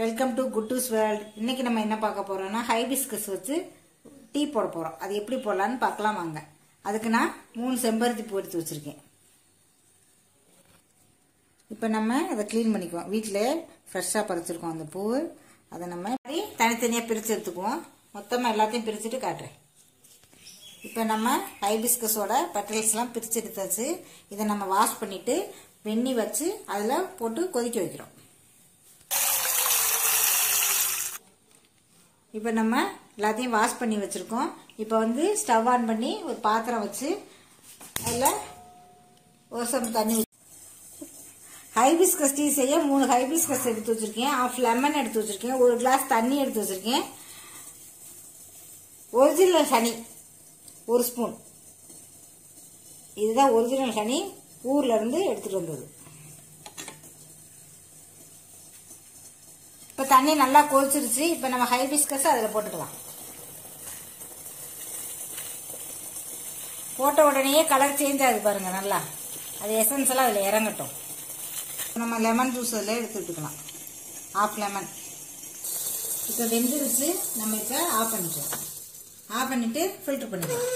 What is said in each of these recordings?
welcome to குட்டூஸ் world இன்னைக்கு நம்ம என்ன பார்க்க போறோம்னா ஹைபிஸ்கஸ் வச்சு டீ போட போறோம் அது எப்படி போடலான்னு பார்க்கலாம் வாங்க அதுக்கு நான் மூணு செம்பருத்தி பூ எடுத்து வச்சிருக்கேன் இப்போ நம்ம அதை க்ளீன் பண்ணிக்குவோம் வீட்டில் ஃப்ரெஷ்ஷாக பறிச்சிருக்கோம் அந்த பூ அதை நம்ம தனித்தனியாக பிரித்து எடுத்துக்குவோம் மொத்தமாக எல்லாத்தையும் பிரிச்சுட்டு காட்டுறேன் இப்போ நம்ம ஹைபிஸ்கஸோட பெட்டல்ஸ்லாம் பிரித்து எடுத்தாச்சு இதை நம்ம வாஷ் பண்ணிவிட்டு வெந்நி வச்சு அதில் போட்டு கொதிக்க வைக்கிறோம் இப்போ நம்ம எல்லாத்தையும் வாஷ் பண்ணி வச்சுருக்கோம் இப்போ வந்து ஸ்டவ் ஆன் பண்ணி ஒரு பாத்திரம் வச்சு அதில் ஒரு சம் தண்ணி ஹைபிஸ்கஸ் டீ செய்ய மூணு ஹைபிஸ்கஸ் எடுத்து வச்சுருக்கேன் ஆஃப் லெமன் எடுத்து வச்சுருக்கேன் ஒரு கிளாஸ் தண்ணி எடுத்து வச்சுருக்கேன் ஒரிஜினல் ஹனி ஒரு ஸ்பூன் இதுதான் ஒரிஜினல் ஹனி ஊர்ல இருந்து எடுத்துட்டு வந்தது இப்ப தண்ணி நல்லா கொதிச்சிருச்சு இப்ப நம்ம ஹைபிஸ்கஸ் அதுல போட்டுக்கலாம் போட்ட உடனே கலர் சேஞ்ச் ஆகுது பாருங்க நல்லா அது எசன்ஸ் எல்லாம் அதுல இறங்கட்டும் நம்ம லெமன் ஜூஸ் அதில் எடுத்துக்கலாம் ஆஃப் லெமன் இப்போ வெந்துருச்சு நம்ம இப்போ ஆஃப் பண்ணிக்கலாம் ஆஃப் பண்ணிட்டு ஃபில்டர் பண்ணிக்கலாம்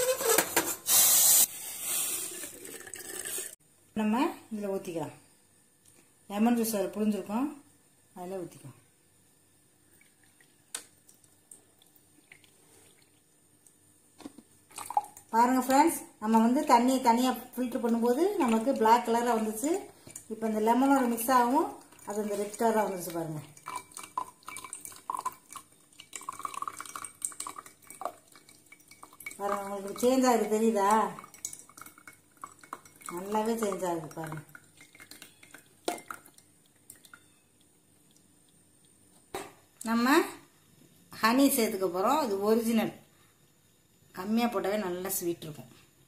நம்ம இதில் ஊற்றிக்கலாம் லெமன் ஜூஸ் அதில் புழிஞ்சிருக்கோம் அதில் ஊற்றிக்கலாம் பாருங்க ஃப்ரெண்ட்ஸ் நம்ம வந்து தண்ணி தனியாக ஃபில்டர் பண்ணும்போது நமக்கு பிளாக் கலராக வந்துச்சு இப்போ இந்த லெமனோட மிக்ஸ் ஆகும் அது இந்த ரெட் கலராக வந்துச்சு பாருங்க பாருங்க உங்களுக்கு சேஞ்ச் ஆகுது தெரியுதா நல்லாவே சேஞ்ச் ஆகுது பாருங்க நம்ம ஹனி சேர்த்துக்க போகிறோம் இது ஒரிஜினல் கம்மியாக போட்டாவே நல்லா ஸ்வீட் இருக்கும்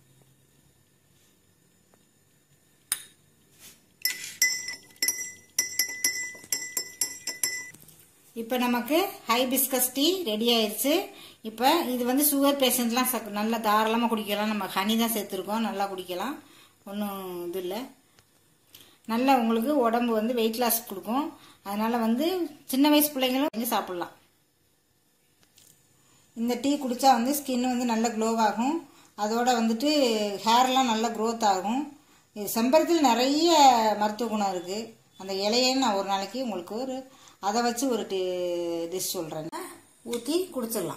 இப்போ நமக்கு ஹைபிஸ்கஸ் டீ ரெடி ஆயிடுச்சு இப்போ இது வந்து சுகர் பேஷண்ட்லாம் ச- நல்லா தாராளமாக குடிக்கலாம் நம்ம ஹனி தான் சேர்த்துருக்கோம் நல்லா குடிக்கலாம் ஒன்றும் இது இல்லை நல்லா உங்களுக்கு உடம்பு வந்து வெயிட் லாஸ் கொடுக்கும் அதனால வந்து சின்ன வயசு பிள்ளைங்களும் வாங்கி சாப்பிட்லாம் இந்த டீ குடித்தா வந்து ஸ்கின் வந்து நல்ல க்ளோ ஆகும் அதோட வந்துட்டு ஹேர்லாம் நல்லா க்ரோத் ஆகும் இது செம்பருத்தியில் நிறைய மருத்துவ குணம் இருக்குது அந்த இலையை நான் ஒரு நாளைக்கு உங்களுக்கு ஒரு அதை வச்சு ஒரு டி டிஷ் சொல்கிறேன் ஊற்றி குடிச்சிடலாம்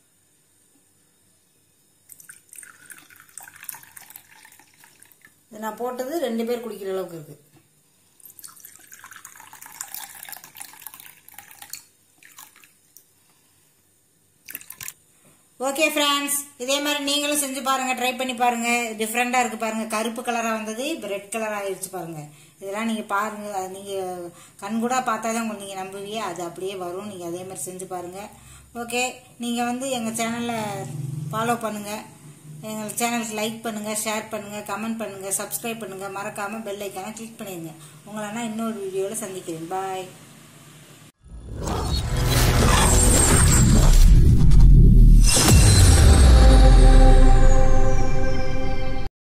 இது நான் போட்டது ரெண்டு பேர் குடிக்கிற அளவுக்கு இருக்குது ஓகே ஃப்ரெண்ட்ஸ் இதே மாதிரி நீங்களும் செஞ்சு பாருங்க ட்ரை பண்ணி பாருங்க டிஃப்ரெண்டா இருக்கு பாருங்க கருப்பு கலரா வந்தது இப்போ ரெட் கலர் ஆயிடுச்சு பாருங்க இதெல்லாம் நீங்க பாருங்க அது நீங்க கண்கூடா பார்த்தாதான் உங்களுக்கு நீங்க நம்புவீங்க அது அப்படியே வரும் நீங்க அதே மாதிரி செஞ்சு பாருங்க ஓகே நீங்க வந்து எங்க சேனலை ஃபாலோ பண்ணுங்க எங்கள் சேனலுக்கு லைக் பண்ணுங்க ஷேர் பண்ணுங்க கமெண்ட் பண்ணுங்க சப்ஸ்கிரைப் பண்ணுங்க மறக்காம பெல் ஐக்கான கிளிக் பண்ணிடுங்க உங்களை நான் இன்னொரு வீடியோவில் சந்திக்கிறேன் பாய்